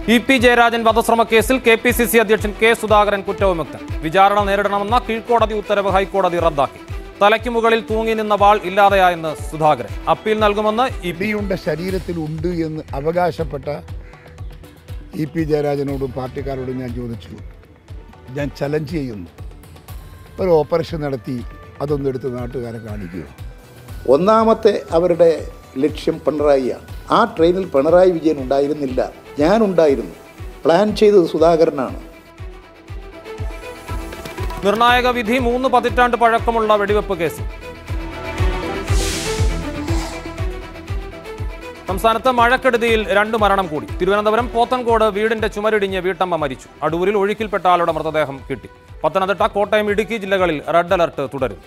E P Jayarajan വധശ്രമ കേസിൽ K P C C അധ്യക്ഷൻ കെ സുധാകരൻ കുറ്റവിമുക്തൻ വിചാരണ നേരിടണമെന്ന കീഴ്ക്കോടതി ഉത്തരവ് ഹൈക്കോടതി റദ്ദാക്കി തലയ്ക്ക് മുകളിൽ തൂങ്ങി നിന്ന വാൾ ഇല്ലാതെയായെന്ന് സുധാകരൻ അപ്പീൽ നൽകുമെന്ന് ഇ പി ഇടിയുണ്ട ശരീരത്തിൽ ഉണ്ട് എന്ന് അവകാശപ്പെട്ട ഇ പി ജയരാജനോടും പാർട്ടിക്കാരോടും ഞാൻ ചോദിച്ചു ഞാൻ ചലഞ്ച് ചെയ്യുന്നു ഒരു ഓപ്പറേഷൻ നടത്തി അതൊന്നും എടുത്ത് നാട്ടുകാരെ കാണിക്കുക ഒന്നാമത്തെ അവരുടെ ലക്ഷ്യം പിണറായിയാണ് ആ ട്രെയിനിൽ പിണറായി വിജയൻ ഉണ്ടായിരുന്നില്ല ഞാനുണ്ടായിരുന്നു പ്ലാൻ ചെയ്തത് സുധാകരനാണ് നിർണായക വിധി മൂന്ന് പതിറ്റാണ്ട് പഴക്കമുള്ള വെടിവെപ്പ് കേസ് സംസ്ഥാനത്ത് മഴക്കെടുതിയിൽ രണ്ട് മരണം കൂടി തിരുവനന്തപുരം പോത്തൻകോട് വീടിന്റെ ചുമരിടിഞ്ഞ് വീട്ടമ്മ മരിച്ചു അടൂരിൽ ഒഴുക്കിൽപ്പെട്ട ആളുടെ മൃതദേഹം കിട്ടി പത്തനംതിട്ട കോട്ടയം ഇടുക്കി ജില്ലകളിൽ റെഡ് അലർട്ട് തുടരും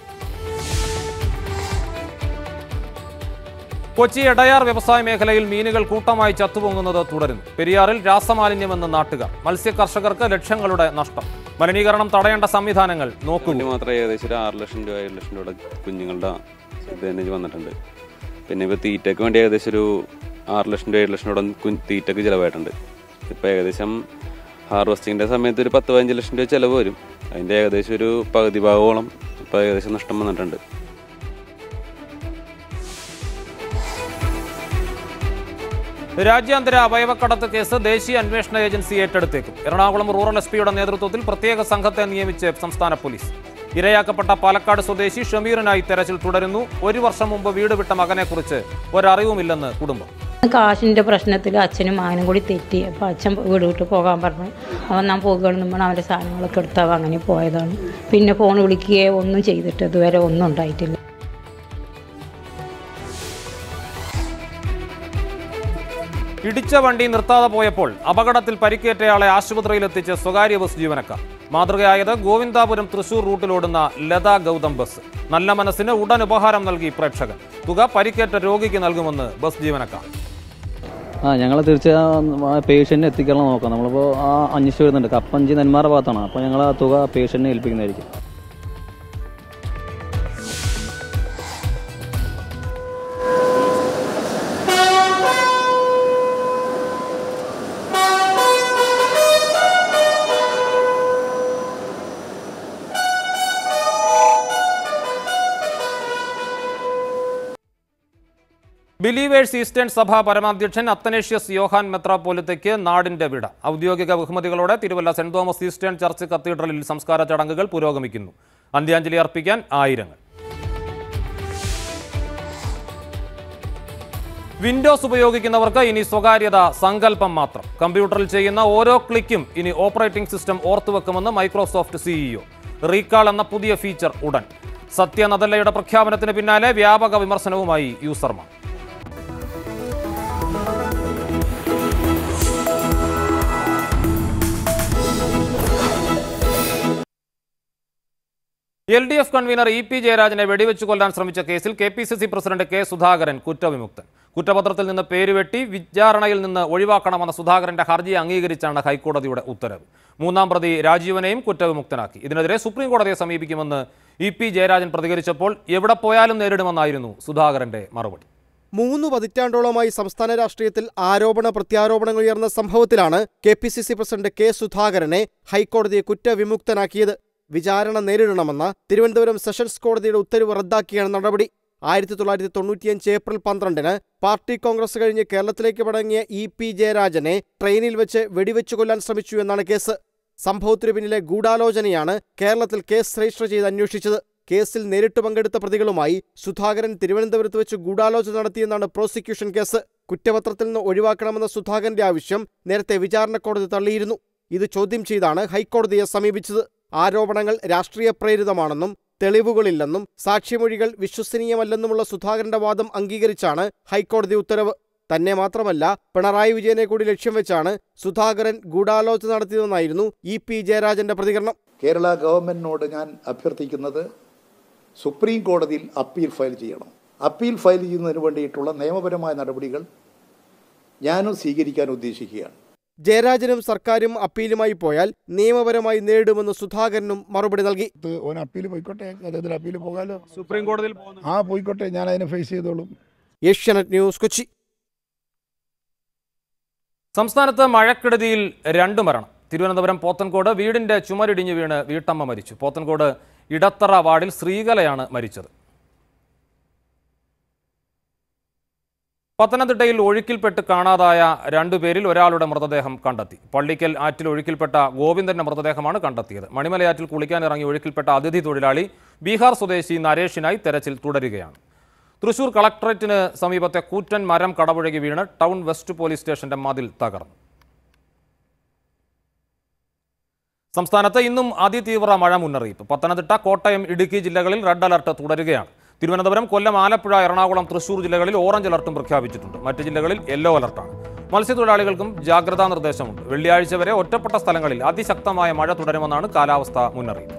കൊച്ചി എടയാർ വ്യവസായ മേഖലയിൽ മീനുകൾ കൂട്ടമായി ചത്തുപൊങ്ങുന്നത് തുടരുന്നു പെരിയാറിൽ രാസമാലിന്യമെന്ന് നാട്ടുകാർ മത്സ്യ കർഷകർക്ക് ലക്ഷങ്ങളുടെ നഷ്ടം മലിനീകരണം തടയേണ്ട സംവിധാനങ്ങൾ നോക്കൂ കുഞ്ഞ് മാത്രമേ ഏകദേശം ഒരു ആറ് ലക്ഷം രൂപ ഏഴ് ലക്ഷം രൂപയുടെ കുഞ്ഞുങ്ങളുടെ ഇത് തന്നെ വന്നിട്ടുണ്ട് പിന്നെ ഇപ്പോൾ തീറ്റയ്ക്ക് വേണ്ടി ഏകദേശം ഒരു ആറ് ലക്ഷം രൂപ ഏഴ് ലക്ഷം രൂപ കുഞ്ഞ് തീറ്റയ്ക്ക് ചിലവായിട്ടുണ്ട് ഇപ്പോൾ ഏകദേശം ഹാർവസ്റ്റിങ്ങിൻ്റെ സമയത്ത് ഒരു പത്ത് പതിനഞ്ച് ലക്ഷം രൂപ ചിലവ് വരും അതിൻ്റെ ഏകദേശം ഒരു പകുതി ഭാഗത്തോളം ഇപ്പോൾ ഏകദേശം നഷ്ടം വന്നിട്ടുണ്ട് രാജ്യാന്തര അവയവക്കടത്ത് കേസ് ദേശീയ അന്വേഷണ ഏജൻസി ഏറ്റെടുത്തേക്കും എറണാകുളം റൂറൽ എസ് പിയുടെ നേതൃത്വത്തിൽ പ്രത്യേക സംഘത്തെ നിയമിച്ച് സംസ്ഥാന പോലീസ് ഇരയാക്കപ്പെട്ട പാലക്കാട് സ്വദേശി ഷമീറിനായി തെരച്ചിൽ തുടരുന്നു ഒരു വർഷം മുമ്പ് വീട് വിട്ട മകനെക്കുറിച്ച് ഒരറിവുമില്ലെന്ന് കുടുംബം കാശിൻ്റെ പ്രശ്നത്തിൽ അച്ഛനും മകനും കൂടി തെറ്റി അപ്പോൾ അച്ഛൻ വീട് വിട്ട് പോകാൻ പറഞ്ഞു അവൻ ഞാൻ പോകുകയാണെന്ന് പറഞ്ഞാൽ അവൻ്റെ സാധനങ്ങളൊക്കെ എടുത്താൽ അങ്ങനെ പോയതാണ് പിന്നെ ഫോൺ വിളിക്കുകയോ ഒന്നും ചെയ്തിട്ട് ഇതുവരെ ഒന്നും ഉണ്ടായിട്ടില്ല ഇടിച്ച വണ്ടി നിർത്താതെ പോയപ്പോൾ അപകടത്തിൽ പരിക്കേറ്റയാളെ ആശുപത്രിയിലെത്തിച്ച് സ്വകാര്യ ബസ് ജീവനക്കാർ മാതൃകയായത് ഗോവിന്ദാപുരം തൃശൂർ റൂട്ടിലോടുന്ന ലതാ ഗൗതം ബസ് നല്ല മനസ്സിന് ഉടൻ ഉപഹാരം നൽകി പ്രേക്ഷകൻ തുക പരിക്കേറ്റ രോഗിക്ക് നൽകുമെന്ന് ബസ് ജീവനക്കാർ ആ ഞങ്ങൾ തീർച്ചയായും പേഷ്യൻറ്റിനെ എത്തിക്കണം നോക്കാം നമ്മളിപ്പോൾ ആ അന്വേഷിച്ച് വരുന്നുണ്ട് കപ്പഞ്ചി നെന്മാറ ഭാഗത്താണ് അപ്പോൾ ഞങ്ങൾ ആ തുക പേഷ്യൻറ്റിനെ ഏൽപ്പിക്കുന്നതായിരിക്കും ബിലീവേഴ്സ് ഈസ്റ്റേൺ സഭ പരമാധ്യക്ഷൻ അത്തനേഷ്യസ് യോഹാൻ മെത്രാപ്പോലിത്തയ്ക്ക് നാടിന്റെ വിട ഔദ്യോഗിക ബഹുമതികളോടെ Thiruvalla Saint Thomas Eastern Church കത്തീഡ്രലിൽ സംസ്കാര ചടങ്ങുകൾ പുരോഗമിക്കുന്നു അന്ത്യാഞ്ജലി അർപ്പിക്കാൻ ആയിരങ്ങൾ വിൻഡോസ് ഉപയോഗിക്കുന്നവർക്ക് ഇനി സ്വകാര്യത സങ്കല്പം മാത്രം കമ്പ്യൂട്ടറിൽ ചെയ്യുന്ന ഓരോ ക്ലിക്കും ഇനി ഓപ്പറേറ്റിംഗ് സിസ്റ്റം ഓർത്തുവെക്കുമെന്ന് മൈക്രോസോഫ്റ്റ് സിഇഒ റീകാൾ എന്ന പുതിയ ഫീച്ചർ ഉടൻ സത്യ നദല്ലയുടെ പ്രഖ്യാപനത്തിന് പിന്നാലെ വ്യാപക വിമർശനവുമായി യൂസർമാർ L D F convener E P ജയരാജനെ വെടിവെച്ച് കൊല്ലാൻ ശ്രമിച്ച കേസിൽ K P C C president K Sudhakaran കുറ്റവിമുക്തൻ കുറ്റപത്രത്തിൽ നിന്ന് പേരുവെട്ടി വിചാരണയിൽ നിന്ന് ഒഴിവാക്കണമെന്ന സുധാകരന്റെ ഹർജി അംഗീകരിച്ചാണ് ഹൈക്കോടതിയുടെ ഉത്തരവ് മൂന്നാം പ്രതി രാജീവനെയും കുറ്റവിമുക്തനാക്കി ഇതിനെതിരെ സുപ്രീം കോടതിയെ സമീപിക്കുമെന്ന് ഇ പി ജയരാജൻ പ്രതികരിച്ചപ്പോൾ എവിടെ പോയാലും നേരിടുമെന്നായിരുന്നു സുധാകരന്റെ മറുപടി മൂന്ന് പതിറ്റാണ്ടോളമായി സംസ്ഥാന രാഷ്ട്രീയത്തിൽ ആരോപണ പ്രത്യാരോപണങ്ങൾ ഉയർന്ന സംഭവത്തിലാണ് K P C C president K സുധാകരനെ ഹൈക്കോടതിയെ കുറ്റവിമുക്തനാക്കിയത് വിചാരണ നേരിടണമെന്ന തിരുവനന്തപുരം സെഷൻസ് കോടതിയുടെ ഉത്തരവ് റദ്ദാക്കിയാണ് നടപടി ആയിരത്തി തൊള്ളായിരത്തി തൊണ്ണൂറ്റിയഞ്ച് ഏപ്രിൽ പന്ത്രണ്ടിന് പാർട്ടി കോൺഗ്രസ് കഴിഞ്ഞ് കേരളത്തിലേക്ക് മടങ്ങിയ ഇ പി ജയരാജനെ ട്രെയിനിൽ വെച്ച് വെടിവെച്ചു കൊല്ലാൻ ശ്രമിച്ചു എന്നാണ് കേസ് സംഭവത്തിനു പിന്നിലെ ഗൂഢാലോചനയാണ് കേരളത്തിൽ കേസ് രജിസ്റ്റർ ചെയ്ത് അന്വേഷിച്ചത് കേസിൽ നേരിട്ട് പങ്കെടുത്ത പ്രതികളുമായി സുധാകരൻ തിരുവനന്തപുരത്ത് വെച്ച് ഗൂഢാലോചന നടത്തിയെന്നാണ് പ്രോസിക്യൂഷൻ കേസ് കുറ്റപത്രത്തിൽ നിന്ന് ഒഴിവാക്കണമെന്ന സുധാകരന്റെ ആവശ്യം നേരത്തെ വിചാരണ കോടതി തള്ളിയിരുന്നു ഇത് ചോദ്യം ചെയ്താണ് ഹൈക്കോടതിയെ സമീപിച്ചത് ആരോപണങ്ങൾ രാഷ്ട്രീയ പ്രേരിതമാണെന്നും തെളിവുകളില്ലെന്നും സാക്ഷിമൊഴികൾ വിശ്വസനീയമല്ലെന്നുമുള്ള സുധാകരന്റെ വാദം അംഗീകരിച്ചാണ് ഹൈക്കോടതി ഉത്തരവ് തന്നെ മാത്രമല്ല പിണറായി വിജയനെ കൂടി ലക്ഷ്യം വെച്ചാണ് സുധാകരൻ ഗൂഢാലോചന നടത്തിയതെന്നായിരുന്നു ഇ പി ജയരാജന്റെ പ്രതികരണം കേരള ഗവൺമെൻറ്റിനോട് ഞാൻ അഭ്യർത്ഥിക്കുന്നത് സുപ്രീം കോടതിയിൽ അപ്പീൽ ഫയൽ ചെയ്യണം അപ്പീൽ ഫയൽ ചെയ്യുന്നതിന് വേണ്ടിയിട്ടുള്ള നിയമപരമായ നടപടികൾ ഞാനും സ്വീകരിക്കാൻ ഉദ്ദേശിക്കുകയാണ് ജയരാജനും സർക്കാരും അപ്പീലുമായി പോയാൽ നിയമപരമായി നേരിടുമെന്ന് സുധാകരനും മറുപടി നൽകി ഇത് ഓൻ അപ്പീൽ പോയിക്കോട്ടെ അദ്ദേഹത്തിന് അപ്പീൽ പോകാലോ സുപ്രീം കോടതിയിൽ ആ പോയിക്കോട്ടെ ഞാൻ അതിനെ ഫേസ് ചെയ്തോളും ഏഷ്യാനെറ്റ് ന്യൂസ് കൊച്ചി സംസ്ഥാനത്ത് മഴക്കെടുതിയിൽ രണ്ട് മരണം തിരുവനന്തപുരം പോത്തൻകോട് വീടിന്റെ ചുമരിടിഞ്ഞു വീണ് വീട്ടമ്മ മരിച്ചു പോത്തൻകോട് ഇടത്തറ വാർഡിൽ ശ്രീകലയാണ് മരിച്ചത് പത്തനംതിട്ടയിൽ ഒഴുക്കിൽപ്പെട്ട് കാണാതായ രണ്ടുപേരിൽ ഒരാളുടെ മൃതദേഹം കണ്ടെത്തി പള്ളിക്കൽ ആറ്റിൽ ഒഴുക്കിൽപ്പെട്ട ഗോവിന്ദന്റെ മൃതദേഹമാണ് കണ്ടെത്തിയത് മണിമലയാറ്റിൽ കുളിക്കാനിറങ്ങി ഒഴുക്കിൽപ്പെട്ട അതിഥി തൊഴിലാളി ബീഹാർ സ്വദേശി നരേഷിനായി തെരച്ചിൽ തുടരുകയാണ് തൃശൂർ കളക്ടറേറ്റിന് സമീപത്തെ കൂറ്റൻ മരം കടപുഴകി വീണ് ടൗൺ വെസ്റ്റ് പോലീസ് സ്റ്റേഷന്റെ മതിൽ തകർന്നു സംസ്ഥാനത്ത് ഇന്നും അതിതീവ്ര മഴ മുന്നറിയിപ്പ് പത്തനംതിട്ട കോട്ടയം ഇടുക്കി ജില്ലകളിൽ റെഡ് അലർട്ട് തുടരുകയാണ് തിരുവനന്തപുരം കൊല്ലം ആലപ്പുഴ എറണാകുളം തൃശൂർ ജില്ലകളിൽ ഓറഞ്ച് അലർട്ടും പ്രഖ്യാപിച്ചിട്ടുണ്ട് മറ്റ് ജില്ലകളിൽ യെല്ലോ അലർട്ടാണ് മത്സ്യത്തൊഴിലാളികൾക്കും ജാഗ്രതാ നിർദ്ദേശമുണ്ട് വെള്ളിയാഴ്ച വരെ ഒറ്റപ്പെട്ട സ്ഥലങ്ങളിൽ അതിശക്തമായ മഴ തുടരുമെന്നാണ് കാലാവസ്ഥാ മുന്നറിയിപ്പ്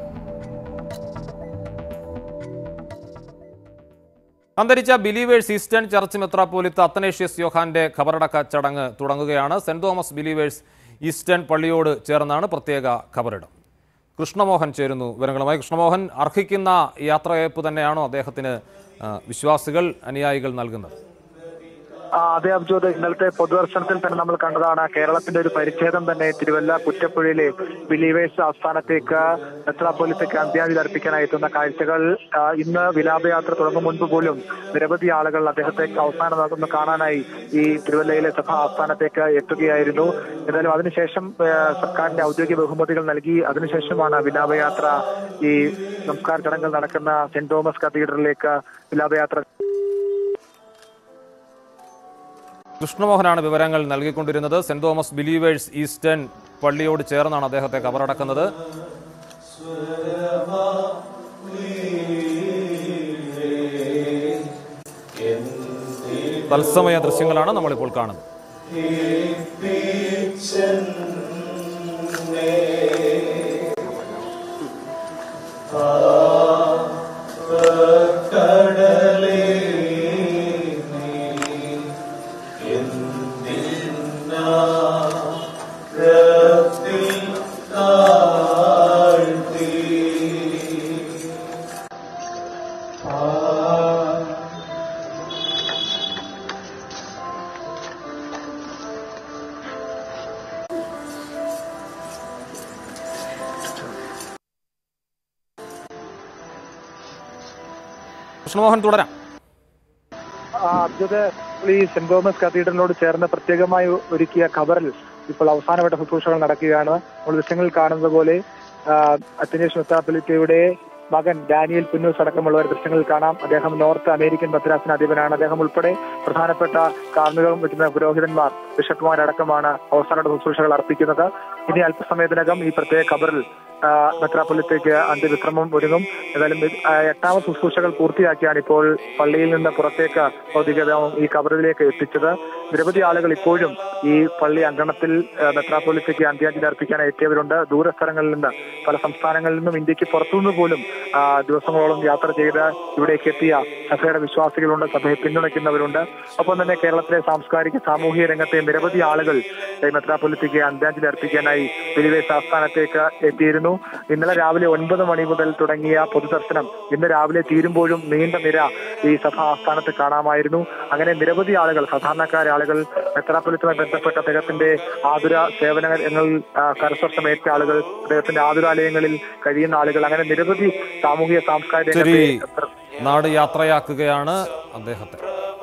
അന്തരിച്ച ബിലീവേഴ്സ് ഈസ്റ്റേൺ ചർച്ച് മെത്രാപ്പോലിത്ത അത്തനേഷ്യസ് യോഹാന്റെ ഖബറടക്ക ചടങ്ങ് തുടങ്ങുകയാണ് സെന്റ് തോമസ് ബിലീവേഴ്സ് ഈസ്റ്റേൺ പള്ളിയോട് ചേർന്നാണ് പ്രത്യേക ഖബറിടം കൃഷ്ണമോഹൻ ചേരുന്നു വിവരങ്ങളുമായി കൃഷ്ണമോഹൻ അർഹിക്കുന്ന യാത്രയയപ്പ് തന്നെയാണോ അദ്ദേഹത്തിന് ആ, വിശ്വാസികൾ അനുയായികൾ നൽകുന്നത് ആ, അതെ അബ്ജോദ് ഇന്നലത്തെ പൊതുദർശനത്തിൽ തന്നെ നമ്മൾ കണ്ടതാണ് കേരളത്തിന്റെ ഒരു പരിച്ഛേദം തന്നെ തിരുവല്ല കുറ്റപ്പുഴയിലെ ബിലീവേഴ്സ് ആസ്ഥാനത്തേക്ക് മെത്രാപ്പൊലിത്തയ്ക്ക് അന്ത്യാഞ്ജലി അർപ്പിക്കാനായി എത്തുന്ന കാഴ്ചകൾ ആ, ഇന്ന് വിലാപയാത്ര തുടങ്ങും മുൻപ് പോലും നിരവധി ആളുകൾ അദ്ദേഹത്തെ അവസാനം ഒന്ന് കാണാനായി ഈ തിരുവല്ലയിലെ സഭാ ആസ്ഥാനത്തേക്ക് എത്തുകയായിരുന്നു എന്തായാലും അതിനുശേഷം ആ, സർക്കാരിന്റെ ഔദ്യോഗിക ബഹുമതികൾ നൽകി അതിനുശേഷമാണ് വിലാപയാത്ര ഈ സംസ്കാര ചടങ്ങുകൾ നടക്കുന്ന സെന്റ് തോമസ് കത്തീഡ്രലിലേക്ക് വിലാപയാത്ര കൃഷ്ണമോഹനാണ് വിവരങ്ങൾ നൽകിക്കൊണ്ടിരുന്നത് സെന്റ് തോമസ് ബിലീവേഴ്സ് ഈസ്റ്റേൺ പള്ളിയോട് ചേർന്നാണ് അദ്ദേഹത്തെ കബറടക്കുന്നത് തത്സമയ ദൃശ്യങ്ങളാണ് നമ്മളിപ്പോൾ കാണുന്നത് കൃഷ്ണമോഹൻ തുടരാം ആ, അബ്ജദ് ഈ സെന്റ് തോമസ് കത്തീഡ്രലിനോട് ചേർന്ന് പ്രത്യേകമായി ഒരുക്കിയ ഖബറിൽ ഇപ്പോൾ അവസാനവട്ട ശുശ്രൂഷകൾ നടക്കുകയാണ് നമ്മൾ ദൃശ്യങ്ങളിൽ കാണുന്നത് പോലെ അത്തനേഷ് മെത്രാപ്പൊലിത്തയുടെ മകൻ ഡാനിയൽ പുന്നൂസ് അടക്കമുള്ളവർ ദൃശ്യങ്ങളിൽ കാണാം അദ്ദേഹം നോർത്ത് അമേരിക്കൻ ഭദ്രാസന അധിപനാണ് അദ്ദേഹം ഉൾപ്പെടെ പ്രധാനപ്പെട്ട കാർമ്മികം വെക്കുന്ന പുരോഹിതന്മാർ ബിഷപ്പുമാരടക്കമാണ് അവസാനവട്ട ശുശ്രൂഷകൾ അർപ്പിക്കുന്നത് ഇനി അല്പസമയത്തിനകം ഈ പ്രത്യേക ഖബറിൽ ആ, മെത്രാപ്പൊലിത്തേക്ക് അന്ത്യവിശ്രമം ഒരുങ്ങും ഏതായാലും ഇത്, ആ, എട്ടാമത് ശുശ്രൂഷകൾ പൂർത്തിയാക്കിയാണ് ഇപ്പോൾ പള്ളിയിൽ നിന്ന് പുറത്തേക്ക് ഭൗതികദേഹം ഈ കബറിലേക്ക് എത്തിച്ചത് നിരവധി ആളുകൾ ഇപ്പോഴും ഈ പള്ളി അങ്കണത്തിൽ ആ, മെത്രാപ്പൊലിത്തേക്ക് അന്ത്യാഞ്ജലി അർപ്പിക്കാൻ എത്തിയവരുണ്ട് ദൂരസ്ഥലങ്ങളിൽ നിന്ന് പല സംസ്ഥാനങ്ങളിൽ നിന്നും ഇന്ത്യക്ക് പുറത്തുനിന്ന് പോലും ആ, ദിവസങ്ങളോളം യാത്ര ചെയ്ത് ഇവിടേക്ക് എത്തിയ സഭയുടെ വിശ്വാസികളുണ്ട് സഭയെ പിന്തുണയ്ക്കുന്നവരുണ്ട് ഒപ്പം തന്നെ കേരളത്തിലെ സാംസ്കാരിക സാമൂഹിക രംഗത്തെ നിരവധി ആളുകൾ ഈ മെത്രാപ്പൊലിത്തേക്ക് അന്ത്യാഞ്ജലി അർപ്പിക്കാനായി തിരുവേശ ആസ്ഥാനത്തേക്ക് എത്തിയിരുന്നു ഇന്നലെ രാവിലെ ഒൻപത് മണി മുതൽ തുടങ്ങിയ പൊതുദർശനം ഇന്ന് രാവിലെ തീരുമ്പോഴും നീണ്ട നിര ഈ സഭ ആസ്ഥാനത്ത് കാണാമായിരുന്നു അങ്ങനെ നിരവധി ആളുകൾ സാധാരണക്കാരെ ആളുകൾ മെത്രാപ്പൊലിത്തുമായി ബന്ധപ്പെട്ട അദ്ദേഹത്തിന്റെ ആതുര സേവനങ്ങൾ ആ, കരസ്പർശമേറ്റ ആളുകൾ അദ്ദേഹത്തിന്റെ ആതുരാലയങ്ങളിൽ കഴിയുന്ന ആളുകൾ അങ്ങനെ നിരവധി സാമൂഹിക സാംസ്കാരിക ശരി രംഗത്തെ നാട് യാത്രയാക്കുകയാണ് അദ്ദേഹത്തെ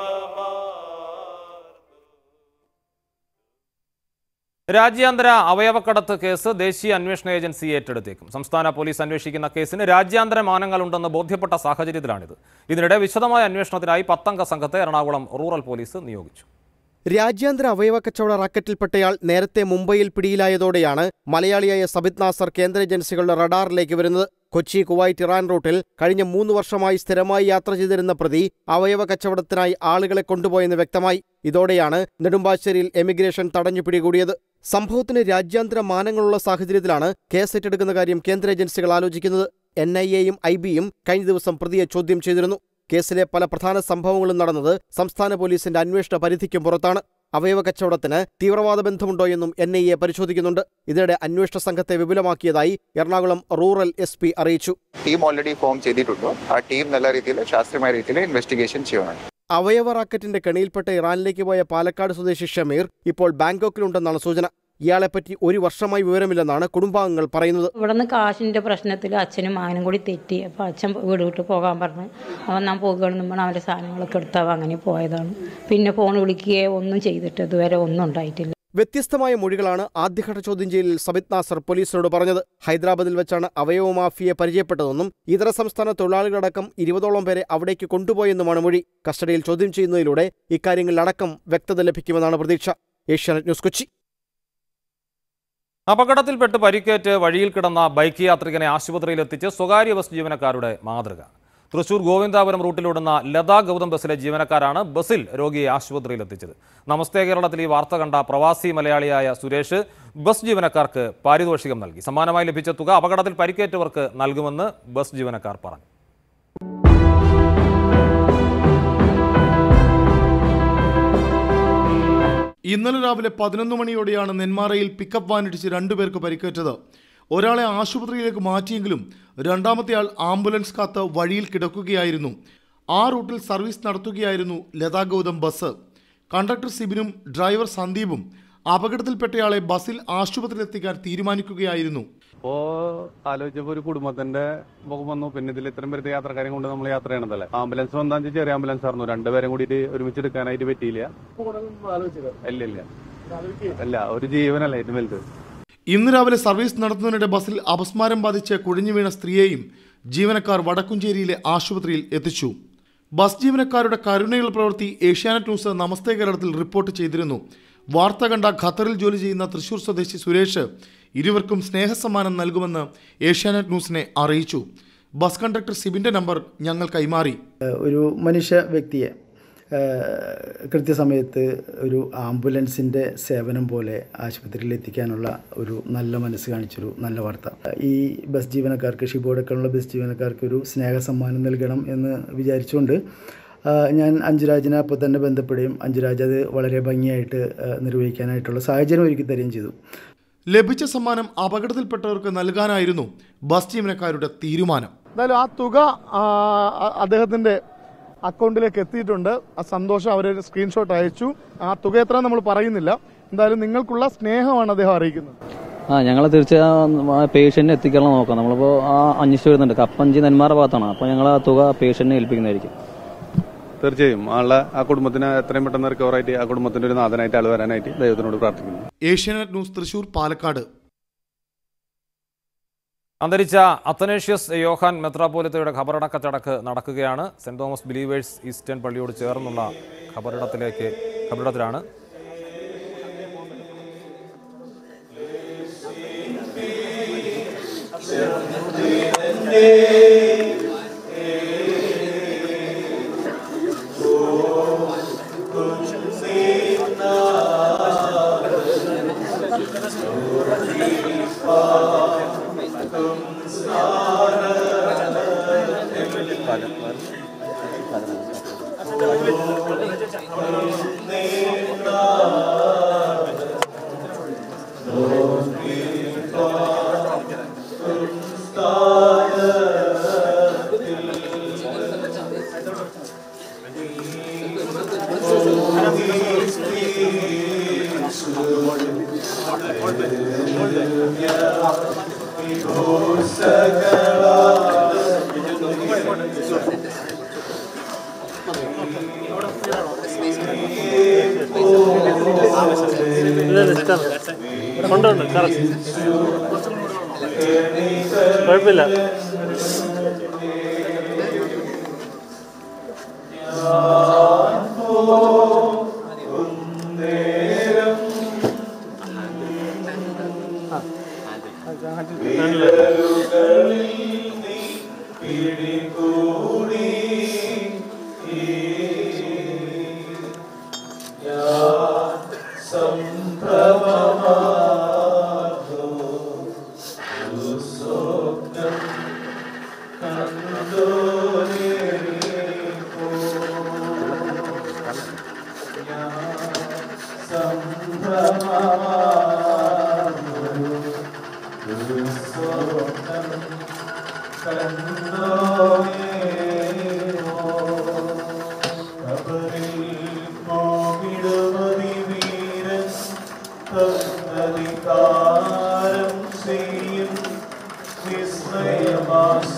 രാജ്യാന്തര അവയവക്കടത്ത് കേസ് ദേശീയ അന്വേഷണ ഏജൻസി ഏറ്റെടുത്തേക്കും സംസ്ഥാന പോലീസ് അന്വേഷിക്കുന്ന കേസിന് രാജ്യാന്തര മാനങ്ങളുണ്ടെന്ന് ബോധ്യപ്പെട്ട സാഹചര്യത്തിലാണിത് ഇതിനിടെ വിശദമായ അന്വേഷണത്തിനായി പത്തംഗ സംഘത്തെ എറണാകുളം റൂറൽ പോലീസ് നിയോഗിച്ചു രാജ്യാന്തര അവയവ കച്ചവട റാക്കറ്റിൽപ്പെട്ടയാൾ നേരത്തെ മുംബൈയിൽ പിടിയിലായതോടെയാണ് മലയാളിയായ സബിത് നാസർ കേന്ദ്ര ഏജൻസികളുടെ റഡാറിലേക്ക് വരുന്നത് കൊച്ചി കുവൈറ്റ് ഇറാൻ റൂട്ടിൽ കഴിഞ്ഞ മൂന്ന് വർഷമായി സ്ഥിരമായി യാത്ര ചെയ്തിരുന്ന പ്രതി അവയവ കച്ചവടത്തിനായി ആളുകളെ കൊണ്ടുപോയെന്ന് വ്യക്തമായി ഇതോടെയാണ് നെടുമ്പാശ്ശേരിയിൽ എമിഗ്രേഷൻ തടഞ്ഞു പിടികൂടിയത് സംഭവത്തിന് രാജ്യാന്തര മാനങ്ങളുള്ള സാഹചര്യത്തിലാണ് കേസ് ഏറ്റെടുക്കുന്ന കാര്യം കേന്ദ്ര ഏജൻസികൾ ആലോചിക്കുന്നത് എൻ ഐ എയും ഐ ബിയും കഴിഞ്ഞ ദിവസം പ്രതിയെ ചോദ്യം ചെയ്തിരുന്നു കേസിലെ പല പ്രധാന സംഭവങ്ങളും നടന്നത് സംസ്ഥാന പോലീസിന്റെ അന്വേഷണ പരിധിക്കും പുറത്താണ് അവയവ കച്ചവടത്തിന് തീവ്രവാദ ബന്ധമുണ്ടോ എന്നും എൻ ഐ എ പരിശോധിക്കുന്നുണ്ട് ഇതിനിടെ അന്വേഷണ സംഘത്തെ വിപുലമാക്കിയതായി എറണാകുളം റൂറൽ എസ് പി അറിയിച്ചു ടീം ഓൾറെഡി ഫോം ചെയ്തിട്ടുണ്ട് ആ ടീം നല്ല രീതിയിൽ ശാസ്ത്രീയമായ രീതിയിൽ ഇൻവെസ്റ്റിഗേഷൻ ചെയ്യണം അവയവ റാക്കറ്റിന്റെ കെണിയിൽപ്പെട്ട് ഇറാനിലേക്ക് പോയ പാലക്കാട് സ്വദേശി ഷമീർ ഇപ്പോൾ ബാങ്കോക്കിലുണ്ടെന്നാണ് സൂചന ഇയാളെപ്പറ്റി ഒരു വർഷമായി വിവരമില്ലെന്നാണ് കുടുംബാംഗങ്ങൾ പറയുന്നത് ഇവിടുന്ന് കാശിൻ്റെ പ്രശ്നത്തിൽ അച്ഛനും മകനും കൂടി തെറ്റി അപ്പോൾ അച്ഛൻ വീട് വിട്ട് പോകാൻ പറഞ്ഞു അവൻ ഞാൻ പോകുകയാണെന്ന് പറഞ്ഞാൽ അവൻ്റെ സാധനങ്ങളൊക്കെ എടുത്താൽ അങ്ങനെ പോയതാണ് പിന്നെ ഫോൺ വിളിക്കുകയോ ഒന്നും ചെയ്തിട്ട് ഇതുവരെ ഒന്നും ഉണ്ടായിട്ടില്ല വ്യത്യസ്തമായ മൊഴികളാണ് ആദ്യഘട്ട ചോദ്യം ചെയ്യലിൽ സബിത് നാസർ പോലീസിനോട് പറഞ്ഞത് ഹൈദരാബാദിൽ വെച്ചാണ് അവയവ മാഫിയെ പരിചയപ്പെട്ടതെന്നും ഇതര സംസ്ഥാന തൊഴിലാളികളടക്കം ഇരുപതോളം പേരെ അവിടേക്ക് കൊണ്ടുപോയെന്നുമാണ് മൊഴി കസ്റ്റഡിയിൽ ചോദ്യം ചെയ്യുന്നതിലൂടെ ഇക്കാര്യങ്ങളിലടക്കം വ്യക്തത ലഭിക്കുമെന്നാണ് പ്രതീക്ഷ ഏഷ്യാനെറ്റ് ന്യൂസ് കൊച്ചി അപകടത്തിൽപ്പെട്ട് പരിക്കേറ്റ് വഴിയിൽ കിടന്ന ബൈക്ക് യാത്രികനെ ആശുപത്രിയിലെത്തിച്ച് സ്വകാര്യ ബസ് ജീവനക്കാരുടെ മാതൃക തൃശൂർ ഗോവിന്ദാപുരം റൂട്ടിലോടുന്ന ലതാ ഗൗതം ബസ്സിലെ ജീവനക്കാരാണ് ബസ്സിൽ രോഗിയെ ആശുപത്രിയിലെത്തിച്ചത് നമസ്തേ കേരളത്തിൽ ഈ വാർത്ത കണ്ട പ്രവാസി മലയാളിയായ സുരേഷ് ബസ് ജീവനക്കാർക്ക് പാരിതോഷികം നൽകി സമ്മാനമായി ലഭിച്ച തുക അപകടത്തിൽ പരിക്കേറ്റവർക്ക് നൽകുമെന്ന് ബസ് ജീവനക്കാർ പറഞ്ഞു ഇന്നലെ രാവിലെ പതിനൊന്ന് മണിയോടെയാണ് നെന്മാറയിൽ പിക്കപ്പ് വാനിടിച്ച് രണ്ടുപേർക്ക് പരിക്കേറ്റത് ഒരാളെ ആശുപത്രിയിലേക്ക് മാറ്റിയെങ്കിലും രണ്ടാമത്തെ ആൾ ആംബുലൻസ് കാത്ത് വഴിയിൽ കിടക്കുകയായിരുന്നു ആ റൂട്ടിൽ സർവീസ് നടത്തുകയായിരുന്നു ലതാ ഗൗതം ബസ് കണ്ടക്ടർ സിബിനും ഡ്രൈവർ സന്ദീപും അപകടത്തിൽപ്പെട്ടയാളെ ബസ്സിൽ ആശുപത്രിയിലെത്തിക്കാൻ തീരുമാനിക്കുകയായിരുന്നു അപ്പോ ആലോചിച്ചപ്പോ ഒരു കുടുംബത്തിന്റെ മുഖം വന്നു പിന്നെ ഇതിൽ ഇത്രയും പേരുടെ യാത്രക്കാരെയും കൊണ്ട് നമ്മൾ യാത്ര ചെയ്യണതല്ലേ ആംബുലൻസ് വന്നാന്ന് വെച്ചാൽ ചെറിയ ആംബുലൻസ് ആയിരുന്നു രണ്ടുപേരും കൂടിയിട്ട് ഒരുമിച്ച് എടുക്കാനായിട്ട് പറ്റിയില്ല ഇല്ല ഇല്ല അല്ല ഒരു ജീവനല്ല ഏറ്റവും വലുത് ഇന്ന് രാവിലെ സർവീസ് നടത്തുന്നതിനിടെ ബസ്സിൽ അപസ്മാരം ബാധിച്ച് കുഴഞ്ഞു വീണ സ്ത്രീയെയും ജീവനക്കാർ വടക്കുംചേരിയിലെ ആശുപത്രിയിൽ എത്തിച്ചു ബസ് ജീവനക്കാരുടെ കരുണയുള്ള പ്രവൃത്തി ഏഷ്യാനെറ്റ് ന്യൂസ് നമസ്തേ കേരളത്തിൽ റിപ്പോർട്ട് ചെയ്തിരുന്നു വാർത്ത കണ്ട ഖത്തറിൽ ജോലി ചെയ്യുന്ന തൃശൂർ സ്വദേശി സുരേഷ് ഇരുവർക്കും സ്നേഹസമ്മാനം നൽകുമെന്ന് ഏഷ്യാനെറ്റ് ന്യൂസിനെ അറിയിച്ചു ബസ് കണ്ടക്ടർ സിബിന്റെ നമ്പർ ഞങ്ങൾ കൈമാറി ഒരു മനുഷ്യ വ്യക്തിയെ ഏഹ്, കൃത്യസമയത്ത് ഒരു ആംബുലൻസിൻ്റെ സേവനം പോലെ ആശുപത്രിയിൽ എത്തിക്കാനുള്ള ഒരു നല്ല മനസ്സ് കാണിച്ചൊരു നല്ല വാർത്ത ഈ ബസ് ജീവനക്കാർക്ക് ഷിബോടൊക്കെയുള്ള ബസ് ജീവനക്കാർക്ക് ഒരു സ്നേഹ സമ്മാനം നൽകണം എന്ന് വിചാരിച്ചുകൊണ്ട് ആ, ഞാൻ അഞ്ജുരാജിനെ അപ്പോൾ തന്നെ ബന്ധപ്പെടുകയും അഞ്ജുരാജ് അത് വളരെ ഭംഗിയായിട്ട് ആ, നിർവഹിക്കാനായിട്ടുള്ള സാഹചര്യം ഒരുക്കി തരികയും ചെയ്തു ലഭിച്ച സമ്മാനം അപകടത്തിൽപ്പെട്ടവർക്ക് നൽകാനായിരുന്നു ബസ് ജീവനക്കാരുടെ തീരുമാനം എന്തായാലും ആ തുക ആ, അ- അദ്ദേഹത്തിന്റെ അക്കൗണ്ടിലേക്ക് എത്തിയിട്ടുണ്ട് ആ സന്തോഷം അവർ സ്ക്രീൻഷോട്ട് അയച്ചു ആ തുക എത്ര നമ്മൾ പറയുന്നില്ല എന്തായാലും നിങ്ങൾക്കുള്ള സ്നേഹമാണ് അദ്ദേഹം അറിയിക്കുന്നത് ആ ഞങ്ങൾ തീർച്ചയായും ആ പേഷ്യന്റിനെ എത്തിക്കാനുള്ള നോക്കാം നമ്മളിപ്പോൾ ആ അന്വേഷിച്ച് വരുന്നുണ്ട് കപ്പഞ്ചി നെന്മാറ ഭാഗത്താണ് അപ്പോൾ ഞങ്ങൾ ആ തുക പേഷ്യന്റിനെ ഏൽപ്പിക്കുന്നതായിരിക്കും തീർച്ചയായും ആളുടെ ആ കുടുംബത്തിന് എത്രയും പെട്ടെന്ന് റിക്കവർ ആയിട്ട് ആ കുടുംബത്തിന്റെ ഒരു നാഥനായിട്ട് ആൾ വരാനായിട്ട് ദൈവത്തിനോട് പ്രാർത്ഥിക്കുന്നു ഏഷ്യാനെറ്റ് ന്യൂസ് തൃശൂർ പാലക്കാട് അന്തരിച്ച അത്തനേഷ്യസ് യോഹാൻ മെത്രാപോലിത്തയുടെ ഖബറടക്ക ചടക്ക് നടക്കുകയാണ് സെന്റ് തോമസ് ബിലീവേഴ്സ് ഈസ്റ്റേൺ പള്ളിയോട് ചേർന്നുള്ള ഖബറിടത്തിലേക്ക് ഖബറിടത്തിലാണ് കൊണ്ടുണ്ട് കുഴപ്പമില്ല കണ്ടോ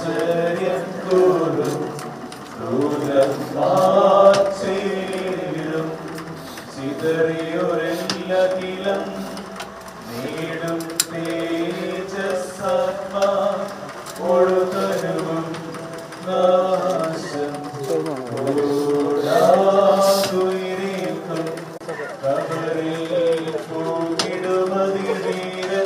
ചിതറിയൊരെല്ലകിലം നേടും തേജസ്സാത്മാ ഒഴുകരുവും നാശം ഓടാതുയിരിക്കും കബറിൽ പൂവിടുമതിവീരൻ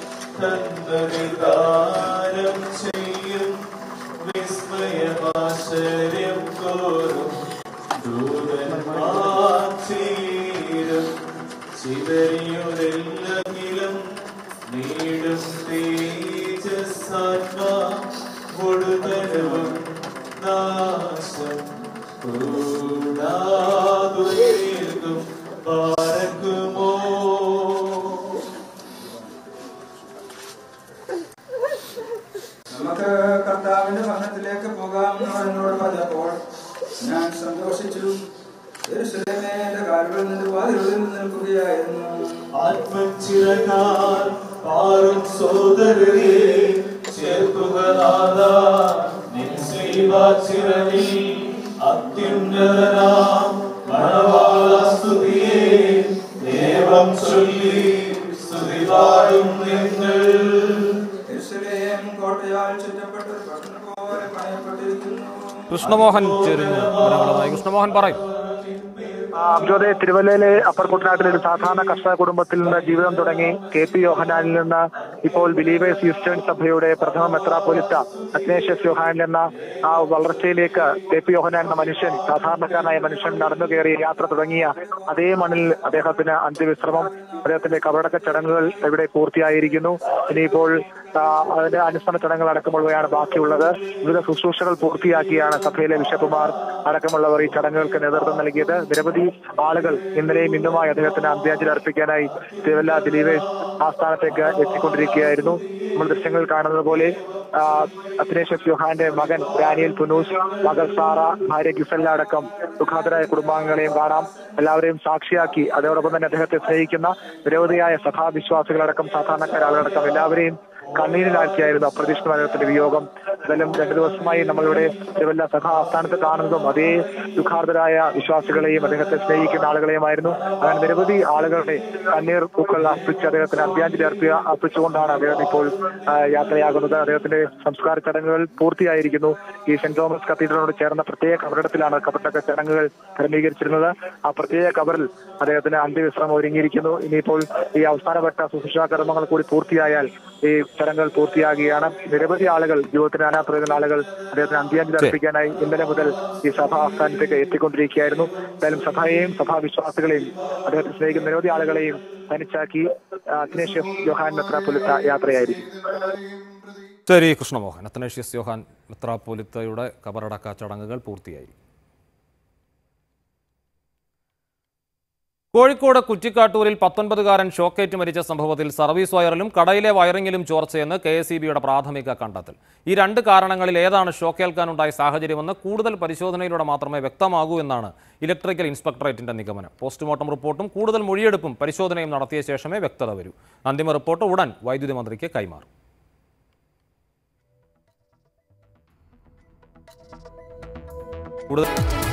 തന്നവികാരം ചെയ്യും വിസ്മയമാശ്ചര്യം കോരും ദൂതന്മാർ ചേരും ചിതറിയൊരെല്ലകിലും നീടും തേജസ്സാത്മാ കൊടുതരവും നാശം കൂടാതുയർക്കും പാരക്കുമോ നമുക്ക് കർത്താവിന്റെ ഭവനത്തിലേക്ക് പോകാമെന്ന് എന്നോട് പറഞ്ഞപ്പോൾ ഞാൻ സന്തോഷിച്ചു യെരൂശലേമേ, എന്റെ കാലുകൾ നിന്റെ വാതിലുകളിൽ നിൽക്കുകയായിരുന്നു ആത്മചിരകാൽ പാറും സോദരരെ ചേർക്കുക നാഥാ നിൻ ശ്രീവാചിരനിൽ അത്യുന്നതനാം മണവാളസ്തുതിയെ ദേവം ചൊല്ലി സ്തുതി പാടും നിങ്ങൾ യെരൂശലേം കോട്ടയാൽ ചുറ്റപ്പെട്ട ഒരു പട്ടണം പോലെ പണയപ്പെട്ടിരിക്കുന്നു കൃഷ്ണമോഹൻ ചേരുന്നു വിവരങ്ങളുമായി കൃഷ്ണമോഹൻ പറയും അബ്ജോദെ തിരുവല്ലയിലെ അപ്പർ കുട്ടനാട്ടിലെ ഒരു സാധാരണ കർഷക കുടുംബത്തിൽ നിന്ന് ജീവിതം തുടങ്ങി കെ പി യോഹനാനിൽ നിന്ന് ഇപ്പോൾ ബിലീവേഴ്സ് ഈസ്റ്റേൺ സഭയുടെ പ്രഥമ മെത്രാപ്പൊലിത്ത അഗ്നേഷ്യസ് യോഹാൻ എന്ന ആ വളർച്ചയിലേക്ക് കെ പി യോഹനാൻ എന്ന മനുഷ്യൻ സാധാരണക്കാരനായ മനുഷ്യൻ നടന്നു കയറിയ യാത്ര തുടങ്ങിയ അതേ മണ്ണിൽ അദ്ദേഹത്തിന് അന്ത്യവിശ്രമം അദ്ദേഹത്തിന്റെ കബറടക്ക ചടങ്ങുകൾ ഇവിടെ പൂർത്തിയായിരിക്കുന്നു ഇനിയിപ്പോൾ ആ, അതിന്റെ അനുസ്മരണ ചടങ്ങുകൾ അടക്കമുള്ളവയാണ് ബാക്കിയുള്ളത് വിവിധ ശുശ്രൂഷകൾ പൂർത്തിയാക്കിയാണ് സഭയിലെ ബിഷപ്പുമാർ അടക്കമുള്ളവർ ഈ ചടങ്ങുകൾക്ക് നേതൃത്വം നൽകിയത് നിരവധി ആളുകൾ ഇന്നലെയും ഇന്നുമായി അദ്ദേഹത്തിന് അന്ത്യാഞ്ജലി അർപ്പിക്കാനായി തിരുവല്ല ദിലീപേഷ് ആസ്ഥാനത്തേക്ക് എത്തിക്കൊണ്ടിരിക്കുകയായിരുന്നു നമ്മൾ ദൃശ്യങ്ങളിൽ കാണുന്നത് പോലെ ആ, അത്നേഷ്യസ് യോഹാന്റെ മകൻ ഡാനിയൽ പുനൂസ് മകൾ സാറ ഭാര്യ ഗിസല്ല അടക്കം ദുഃഖാതരായ കുടുംബാംഗങ്ങളെയും കാണാം എല്ലാവരെയും സാക്ഷിയാക്കി അതോടൊപ്പം തന്നെ അദ്ദേഹത്തെ സ്നേഹിക്കുന്ന നിരവധിയായ സഭാവിശ്വാസികളടക്കം സാധാരണക്കാർ ആളുകളടക്കം എല്ലാവരെയും കണ്ണീരിലാക്കിയായിരുന്നു അപ്രതീക്ഷിതമായ അദ്ദേഹത്തിന്റെ വിയോഗം എന്തായാലും രണ്ടു ദിവസമായി നമ്മളിവിടെ തിരുവല്ല സഭ ആസ്ഥാനത്ത് കാണുന്നതും അതേ ദുഃഖാർത്തരായ വിശ്വാസികളെയും അദ്ദേഹത്തെ സ്നേഹിക്കുന്ന ആളുകളെയുമായിരുന്നു അങ്ങനെ നിരവധി ആളുകളുടെ കണ്ണീർ പൂക്കൾ അർപ്പിച്ച് അദ്ദേഹത്തിന് അന്ത്യാഞ്ജലി അർപ്പിക അർപ്പിച്ചുകൊണ്ടാണ് അദ്ദേഹം ഇപ്പോൾ ആ, യാത്രയാകുന്നത് അദ്ദേഹത്തിന്റെ സംസ്കാര ചടങ്ങുകൾ പൂർത്തിയായിരിക്കുന്നു ഈ സെന്റ് തോമസ് കത്തീഡ്രലിനോട് ചേർന്ന പ്രത്യേക കബറിടത്തിലാണ് കബറിടക്ക ചടങ്ങുകൾ ക്രമീകരിച്ചിരുന്നത് ആ പ്രത്യേക കബറിൽ അദ്ദേഹത്തിന് അന്ത്യവിശ്രമം ഒരുങ്ങിയിരിക്കുന്നു ഇനിയിപ്പോൾ ഈ അവസാനപ്പെട്ട ശുശ്രൂഷാ കർമ്മങ്ങൾ കൂടി പൂർത്തിയായാൽ ഈ ചടങ്ങുകൾ പൂർത്തിയാകുകയാണ് നിരവധി ആളുകൾ ജീവിതത്തിന് അനാഥരുന്ന ആളുകൾ അദ്ദേഹത്തിന് അന്ത്യാഞ്ജലി അർപ്പിക്കാനായി ഇന്നലെ മുതൽ ഈ സഭാ ആസ്ഥാനത്തേക്ക് എത്തിക്കൊണ്ടിരിക്കുകയായിരുന്നു എന്തായാലും സഭയെയും സഭാവിശ്വാസികളെയും അദ്ദേഹത്തെ സ്നേഹിക്കുന്ന നിരവധി ആളുകളെയും തനിച്ചാക്കി അഗ്നേഷ്യസ് യോഹാൻ മെത്രാപ്പൊലിത്ത യാത്രയായിരിക്കും ശരി കൃഷ്ണമോഹൻ അത്തനേഷ്യസ് യോഹാൻ മെത്രാപ്പോലിത്തയുടെ കബറടക്ക ചടങ്ങുകൾ പൂർത്തിയായി കോഴിക്കോട് കുറ്റിക്കാട്ടൂരിൽ പത്തൊൻപതുകാരൻ ഷോക്കേറ്റ് മരിച്ച സംഭവത്തിൽ സർവീസ് വയറിലും കടയിലെ വയറിങ്ങിലും ചോർച്ചയെന്ന് കെ എസ് പ്രാഥമിക കണ്ടെത്തൽ ഈ രണ്ട് കാരണങ്ങളിൽ ഏതാണ് ഷോക്കേൽക്കാനുണ്ടായ സാഹചര്യമെന്ന് കൂടുതൽ പരിശോധനയിലൂടെ മാത്രമേ വ്യക്തമാകൂ എന്നാണ് ഇലക്ട്രിക്കൽ ഇൻസ്പെക്ടറേറ്റിന്റെ നിഗമനം പോസ്റ്റ്മോർട്ടം റിപ്പോർട്ടും കൂടുതൽ മൊഴിയെടുപ്പും പരിശോധനയും നടത്തിയ ശേഷമേ വ്യക്തത വരൂ അന്തിമ റിപ്പോർട്ട് ഉടൻ വൈദ്യുതി മന്ത്രിക്ക് കൈമാറും കൂടുതൽ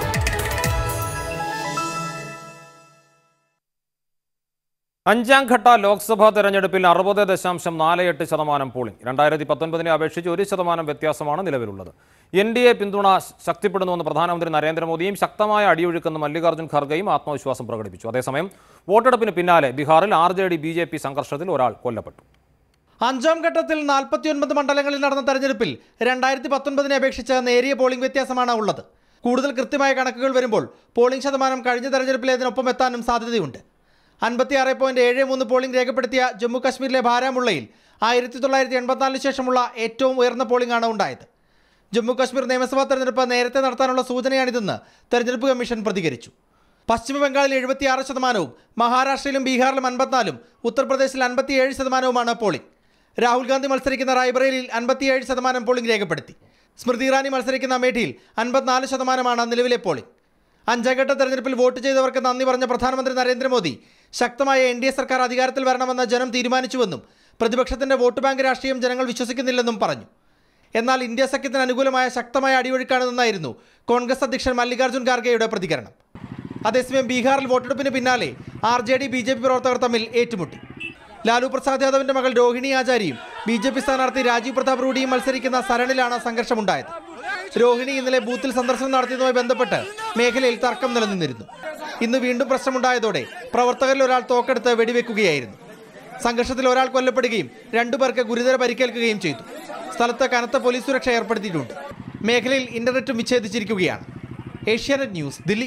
അഞ്ചാം ഘട്ട ലോക്സഭാ തെരഞ്ഞെടുപ്പിൽ അറുപത് ദശാംശം നാല് എട്ട് ശതമാനം പോളിംഗ് രണ്ടായിരത്തി പത്തൊൻപതിനെ അപേക്ഷിച്ച് ഒരു ശതമാനം വ്യത്യാസമാണ് നിലവിലുള്ളത് എൻ ഡി എ പിന്തുണ ശക്തിപ്പെടുന്നുവെന്ന് പ്രധാനമന്ത്രി നരേന്ദ്രമോദിയും ശക്തമായ അടിയൊഴുക്കെന്ന് മല്ലികാർജ്ജുൻ ഖർഗെയും ആത്മവിശ്വാസം പ്രകടിപ്പിച്ചു അതേസമയം വോട്ടെടുപ്പിന് പിന്നാലെ ബീഹാറിൽ R J D B J P സംഘർഷത്തിൽ ഒരാൾ കൊല്ലപ്പെട്ടു അഞ്ചാം ഘട്ടത്തിൽ നാൽപ്പത്തിയൊൻപത് മണ്ഡലങ്ങളിൽ നടന്ന തെരഞ്ഞെടുപ്പിൽ രണ്ടായിരത്തി പത്തൊൻപതിനെ അപേക്ഷിച്ച് നേരിയ പോളിംഗ് വ്യത്യാസമാണ് ഉള്ളത് കൂടുതൽ കൃത്യമായ കണക്കുകൾ വരുമ്പോൾ പോളിംഗ് ശതമാനം കഴിഞ്ഞ തെരഞ്ഞെടുപ്പിലേതിനൊപ്പം എത്താനും സാധ്യതയുണ്ട് അൻപത്തിയാറ് പോയിന്റ് ഏഴ് മൂന്ന് പോളിംഗ് രേഖപ്പെടുത്തിയ ജമ്മു കാശ്മീരിലെ ബാരാമുള്ളയിൽ ആയിരത്തി തൊള്ളായിരത്തി എൺപത്തിനാലിന് ശേഷമുള്ള ഏറ്റവും ഉയർന്ന പോളിംഗ് ആണ് ഉണ്ടായത് ജമ്മു കാശ്മീർ നിയമസഭാ തെരഞ്ഞെടുപ്പ് നേരത്തെ നടത്താനുള്ള സൂചനയാണിതെന്ന് തെരഞ്ഞെടുപ്പ് കമ്മീഷൻ പ്രതികരിച്ചു പശ്ചിമ ബംഗാളിൽ എഴുപത്തിയാറ് ശതമാനവും മഹാരാഷ്ട്രയിലും ബീഹാറിലും അൻപത്തിനാലും ഉത്തർപ്രദേശിൽ അൻപത്തിയേഴ് ശതമാനവുമാണ് പോളിംഗ് രാഹുൽ ഗാന്ധി മത്സരിക്കുന്ന റായ്ബറേലിയിൽ അൻപത്തിയേഴ് ശതമാനം പോളിംഗ് രേഖപ്പെടുത്തി സ്മൃതി ഇറാനി മത്സരിക്കുന്ന അമേഠിയിൽ അൻപത്തിനാല് ശതമാനമാണ് നിലവിലെ പോളിംഗ് അഞ്ചാം ഘട്ട തെരഞ്ഞെടുപ്പിൽ വോട്ട് ചെയ്തവർക്ക് നന്ദി പറഞ്ഞ പ്രധാനമന്ത്രി നരേന്ദ്രമോദി ശക്തമായ എൻ ഡി എ സർക്കാർ അധികാരത്തിൽ വരണമെന്ന് ജനം തീരുമാനിച്ചുവെന്നും പ്രതിപക്ഷത്തിന്റെ വോട്ട് ബാങ്ക് രാഷ്ട്രീയം ജനങ്ങൾ വിശ്വസിക്കുന്നില്ലെന്നും പറഞ്ഞു എന്നാൽ ഇന്ത്യ സഖ്യത്തിന് അനുകൂലമായ ശക്തമായ അടിയൊഴുക്കാണിതെന്നായിരുന്നു കോൺഗ്രസ് അധ്യക്ഷൻ മല്ലികാർജ്ജുൻ ഖാർഗെയുടെ പ്രതികരണം അതേസമയം ബീഹാറിൽ വോട്ടെടുപ്പിന് പിന്നാലെ R J D B J P പ്രവർത്തകർ തമ്മിൽ ഏറ്റുമുട്ടി ലാലു പ്രസാദ് യാദവിന്റെ മകൾ രോഹിണി ആചാരിയും ബി ജെ പി സ്ഥാനാർത്ഥി രാജീവ് പ്രതാപ് റൂഡിയും മത്സരിക്കുന്ന സരണിലാണ് സംഘർഷമുണ്ടായത് രോഹിണി ഇന്നലെ ബൂത്തിൽ സന്ദർശനം നടത്തിയതുമായി ബന്ധപ്പെട്ട് മേഖലയിൽ തർക്കം നിലനിന്നിരുന്നു ഇന്ന് വീണ്ടും പ്രശ്നമുണ്ടായതോടെ പ്രവർത്തകരിൽ ഒരാൾ തോക്കെടുത്ത് വെടിവെക്കുകയായിരുന്നു സംഘർഷത്തിൽ ഒരാൾ കൊല്ലപ്പെടുകയും രണ്ടുപേർക്ക് ഗുരുതര പരിക്കേൽക്കുകയും ചെയ്തു സ്ഥലത്ത് കനത്ത പോലീസ് സുരക്ഷ ഏർപ്പെടുത്തിയിട്ടുണ്ട് മേഖലയിൽ ഇന്റർനെറ്റും വിച്ഛേദിച്ചിരിക്കുകയാണ് Asianet News Delhi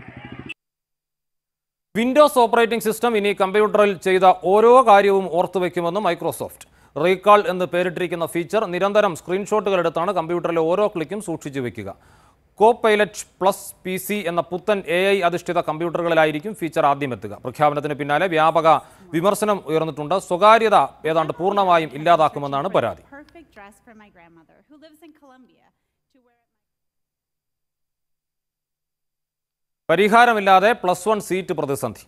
Windows operating system ഇനി കമ്പ്യൂട്ടറിൽ ചെയ്ത ഓരോ കാര്യവും ഓർത്തുവെക്കുമെന്ന് മൈക്രോസോഫ്റ്റ് റീകാൾ എന്ന് പേരിട്ടിരിക്കുന്ന ഫീച്ചർ നിരന്തരം സ്ക്രീൻഷോട്ടുകൾ എടുത്താണ് കമ്പ്യൂട്ടറിലെ ഓരോ ക്ലിക്കും സൂക്ഷിച്ചു വെക്കുക Copilot Plus P C എന്ന പുത്തൻ എ ഐ അധിഷ്ഠിത കമ്പ്യൂട്ടറുകളിലായിരിക്കും ഫീച്ചർ ആദ്യം എത്തുക പ്രഖ്യാപനത്തിന് പിന്നാലെ വ്യാപക വിമർശനം ഉയർന്നിട്ടുണ്ട് സ്വകാര്യത ഏതാണ്ട് പൂർണ്ണമായും ഇല്ലാതാക്കുമെന്നാണ് പരാതി perfect dress for my grandmother who lives in Colombia to wear പരിഹാരമില്ലാതെ പ്ലസ് വൺ സീറ്റ് പ്രതിസന്ധി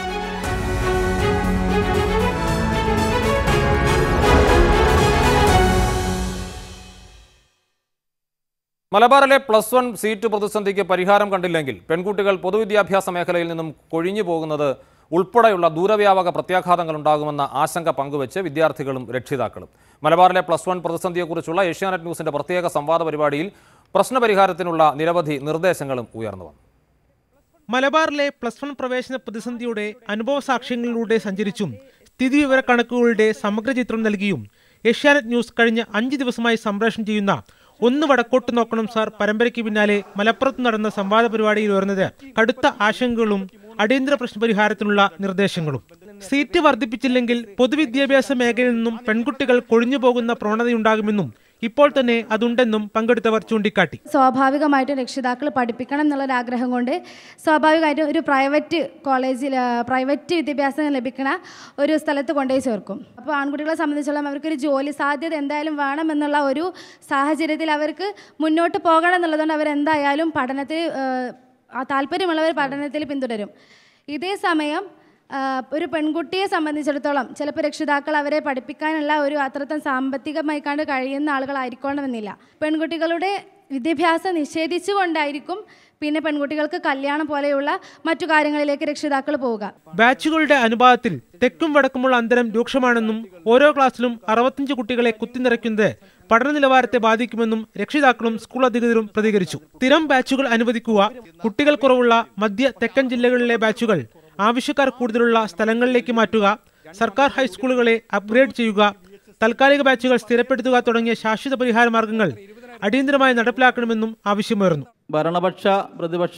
മലബാറിലെ പ്ലസ് വൺ സീറ്റ് പ്രതിസന്ധിക്ക് പരിഹാരം കണ്ടില്ലെങ്കിൽ പെൺകുട്ടികൾ പൊതുവിദ്യാഭ്യാസ മേഖലയിൽ നിന്നും കൊഴിഞ്ഞു പോകുന്നത് ഉൾപ്പെടെയുള്ള ദൂരവ്യാപക പ്രത്യാഘാതങ്ങൾ ഉണ്ടാകുമെന്ന ആശങ്ക പങ്കുവച്ച് വിദ്യാർത്ഥികളും രക്ഷിതാക്കളും മലബാറിലെ പ്ലസ് വൺ പ്രതിസന്ധിയെക്കുറിച്ചുള്ള ഏഷ്യാനെറ്റ് ന്യൂസിന്റെ പ്രത്യേക സംവാദ പരിപാടിയിൽ പ്രശ്നപരിഹാരത്തിനുള്ള നിരവധി നിർദ്ദേശങ്ങളും ഉയർന്നു വന്നു മലബാറിലെ പ്ലസ് വൺ പ്രവേശന പ്രതിസന്ധിയുടെ അനുഭവ സാക്ഷ്യങ്ങളിലൂടെ സഞ്ചരിച്ചും സ്ഥിതിവിവരക്കണക്കുകളുടെ സമഗ്ര ചിത്രം നൽകിയും ഏഷ്യാനെറ്റ് ന്യൂസ് കഴിഞ്ഞ അഞ്ച് ദിവസമായി സംപ്രേഷണം ചെയ്യുന്ന ഒന്ന് വടക്കോട്ട് നോക്കണം സാർ പരമ്പരയ്ക്ക് പിന്നാലെ മലപ്പുറത്ത് നടന്ന സംവാദ പരിപാടിയിൽ ഉയർന്നത് കടുത്ത ആശങ്കകളും അടിയന്തര പ്രശ്നപരിഹാരത്തിനുള്ള നിർദ്ദേശങ്ങളും സീറ്റ് വർദ്ധിപ്പിച്ചില്ലെങ്കിൽ പൊതുവിദ്യാഭ്യാസ മേഖലയിൽ നിന്നും പെൺകുട്ടികൾ കൊഴിഞ്ഞു പോകുന്ന പ്രവണതയുണ്ടാകുമെന്നും ഇപ്പോൾ തന്നെ അതുണ്ടെന്നും പങ്കെടുത്തവർ ചൂണ്ടിക്കാട്ടി സ്വാഭാവികമായിട്ടും രക്ഷിതാക്കൾ പഠിപ്പിക്കണം എന്നുള്ളൊരു ആഗ്രഹം കൊണ്ട് സ്വാഭാവികമായിട്ടും ഒരു പ്രൈവറ്റ് കോളേജിൽ പ്രൈവറ്റ് വിദ്യാഭ്യാസം ലഭിക്കുന്ന ഒരു സ്ഥലത്ത് കൊണ്ടുപോയി ചേർക്കും അപ്പോൾ ആൺകുട്ടികളെ സംബന്ധിച്ചോളം അവർക്കൊരു ജോലി സാധ്യത എന്തായാലും വേണം എന്നുള്ള ഒരു സാഹചര്യത്തിൽ അവർക്ക് മുന്നോട്ട് പോകണം എന്നുള്ളതുകൊണ്ട് അവരെന്തായാലും പഠനത്തിൽ ആ താല്പര്യമുള്ളവർ പഠനത്തിൽ പിന്തുടരും ഇതേ സമയം ആ, ഒരു പെൺകുട്ടിയെ സംബന്ധിച്ചിടത്തോളം ചിലപ്പോൾ രക്ഷിതാക്കൾ അവരെ പഠിപ്പിക്കാനുള്ള ഒരു അത്രത്തം സാമ്പത്തികമായി കണ്ട് കഴിയുന്ന ആളുകളായിരിക്കണമെന്നില്ല പെൺകുട്ടികളുടെ വിദ്യാഭ്യാസം നിഷേധിച്ചുകൊണ്ടായിരിക്കും പിന്നെ പെൺകുട്ടികൾക്ക് കല്യാണം പോലെയുള്ള മറ്റു കാര്യങ്ങളിലേക്ക് രക്ഷിതാക്കൾ പോവുക ബാച്ചുകളുടെ അനുപാതത്തിൽ തെക്കും വടക്കുമുള്ള അന്തരം രൂക്ഷമാണെന്നും ഓരോ ക്ലാസ്സിലും അറുപത്തഞ്ച് കുട്ടികളെ കുത്തിനിറയ്ക്കുന്നത് പഠന നിലവാരത്തെ ബാധിക്കുമെന്നും രക്ഷിതാക്കളും സ്കൂൾ അധികൃതരും പ്രതികരിച്ചു സ്ഥിരം ബാച്ചുകൾ അനുവദിക്കുക കുട്ടികൾ കുറവുള്ള മധ്യ തെക്കൻ ജില്ലകളിലെ ബാച്ചുകൾ ആവശ്യക്കാർ കൂടുതലുള്ള സ്ഥലങ്ങളിലേക്ക് മാറ്റുക സർക്കാർ ഹൈസ്കൂളുകളെ അപ്ഗ്രേഡ് ചെയ്യുക താൽക്കാലിക ബാച്ചുകൾ സ്ഥിരപ്പെടുത്തുക തുടങ്ങിയ ശാശ്വത പരിഹാര മാർഗങ്ങൾ അടിയന്തരമായി നടപ്പിലാക്കണമെന്നും ആവശ്യമുയർന്നു ഭരണപക്ഷ പ്രതിപക്ഷ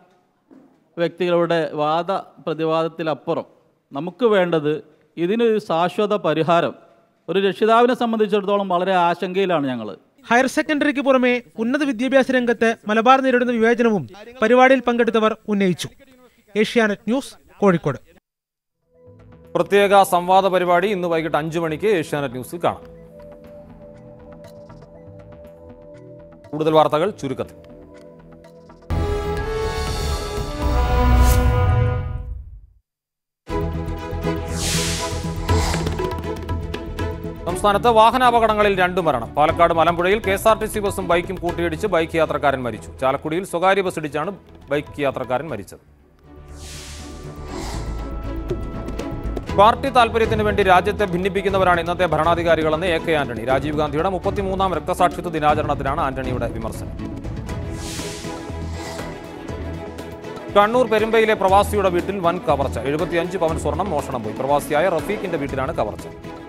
വ്യക്തികളുടെ വാദ പ്രതിവാദത്തിലപ്പുറം നമുക്ക് വേണ്ടത് ഇതിനൊരു ശാശ്വത പരിഹാരം ഒരു രക്ഷിതാവിനെ സംബന്ധിച്ചിടത്തോളം വളരെ ആശങ്കയിലാണ് ഞങ്ങൾ ഹയർ സെക്കൻഡറിക്ക് പുറമെ ഉന്നത വിദ്യാഭ്യാസ രംഗത്ത് മലബാർ നേരിടുന്ന വിവേചനവും പരിപാടിയിൽ പങ്കെടുത്തവർ ഉന്നയിച്ചു ഏഷ്യാനെറ്റ് ന്യൂസ് കോഴിക്കോട് പ്രത്യേക സംവാദ പരിപാടി ഇന്ന് വൈകിട്ട് അഞ്ചു മണിക്ക് ഏഷ്യാനെറ്റ് ന്യൂസിൽ കാണാം കൂടുതൽ വാർത്തകൾ ചുരുക്കത്തിൽ സംസ്ഥാനത്ത് വാഹനാപകടങ്ങളിൽ രണ്ട് മരണം പാലക്കാട് മലമ്പുഴയിൽ K S R T C ബസും ബൈക്കും കൂട്ടിയിടിച്ച് ബൈക്ക് യാത്രക്കാരൻ മരിച്ചു ചാലക്കുടിയിൽ സ്വകാര്യ ബസ് ഇടിച്ചാണ് ബൈക്ക് യാത്രക്കാരൻ മരിച്ചത് പാർട്ടി താൽപര്യത്തിന് വേണ്ടി രാജ്യത്തെ ഭിന്നിപ്പിക്കുന്നവരാണ് ഇന്നത്തെ ഭരണാധികാരികളെന്ന് എ കെ ആന്റണി രാജീവ് ഗാന്ധിയുടെ മുപ്പത്തിമൂന്നാം രക്തസാക്ഷിത്വ ദിനാചരണത്തിലാണ് ആന്റണിയുടെ വിമർശനം കണ്ണൂർ പെരുമ്പയിലെ പ്രവാസിയുടെ വീട്ടിൽ വൻ കവർച്ച എഴുപത്തിയഞ്ച് പവൻ സ്വർണം മോഷണം പോയി പ്രവാസിയായ റഫീഖിന്റെ വീട്ടിലാണ് കവർച്ച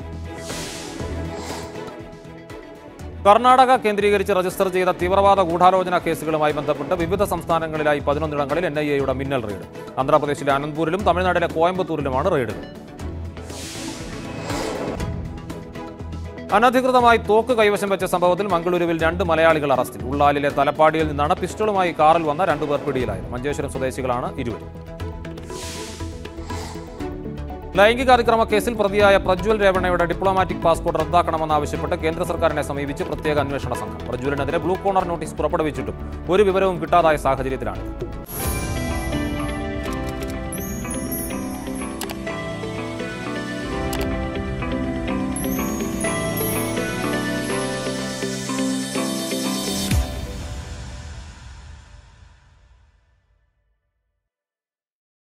കർണാടക കേന്ദ്രീകരിച്ച് രജിസ്റ്റർ ചെയ്ത തീവ്രവാദ ഗൂഢാലോചന കേസുകളുമായി ബന്ധപ്പെട്ട് വിവിധ സംസ്ഥാനങ്ങളിലായി പതിനൊന്നിടങ്ങളിൽ എൻ ഐ എയുടെ മിന്നൽ റെയ്ഡ് ആന്ധ്രാപ്രദേശിലെ അനന്ത്പൂരിലും തമിഴ്നാട്ടിലെ കോയമ്പത്തൂരിലുമാണ് റെയ്ഡുകൾ അനധികൃതമായി തോക്ക് കൈവശം വെച്ച സംഭവത്തിൽ മംഗളൂരുവിൽ രണ്ട് മലയാളികൾ അറസ്റ്റിൽ ഉള്ളാലിലെ തലപ്പാടിയിൽ നിന്നാണ് പിസ്റ്റളുമായി കാറിൽ വന്ന രണ്ടുപേർ പിടിയിലായത് മഞ്ചേശ്വരം സ്വദേശികളാണ് ഇരുവരും ലൈംഗികാതിക്രമ കേസിൽ പ്രതിയായ പ്രജ്വൽ രേവണയുടെ ഡിപ്ലോമാറ്റിക് പാസ്പോർട്ട് റദ്ദാക്കണമെന്നാവശ്യപ്പെട്ട് കേന്ദ്ര സർക്കാരിനെ സമീപിച്ച് പ്രത്യേക അന്വേഷണ സംഘം പ്രജ്വലിനെതിരെ ബ്ലൂ കോർണർ നോട്ടീസ് പുറപ്പെടുവിച്ചിട്ടും ഒരു വിവരവും കിട്ടാതായ സാഹചര്യത്തിലാണ്